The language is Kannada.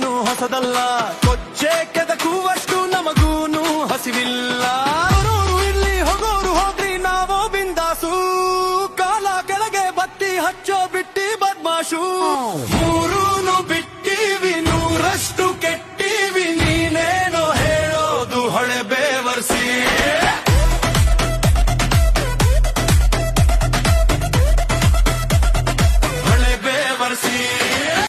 ಏನು ಹೊಸದಲ್ಲ ಕೊಚ್ಚೆ ಕೆದಕುವಷ್ಟು ನಮಗೂನು ಹಸಿವಿಲ್ಲ ಬರೋರು ಇಲ್ಲಿ ಹೋಗೋರು ಹೋಗ್ರಿ ನಾವೋ ಬಿಂದಾಸು ಕಾಲ ಕೆಳಗೆ ಬತ್ತಿ ಹಚ್ಚೋ ಬಿಟ್ಟಿ ಬದ್ಮಾಶು ಮೂರೂನು ಬಿಟ್ಟು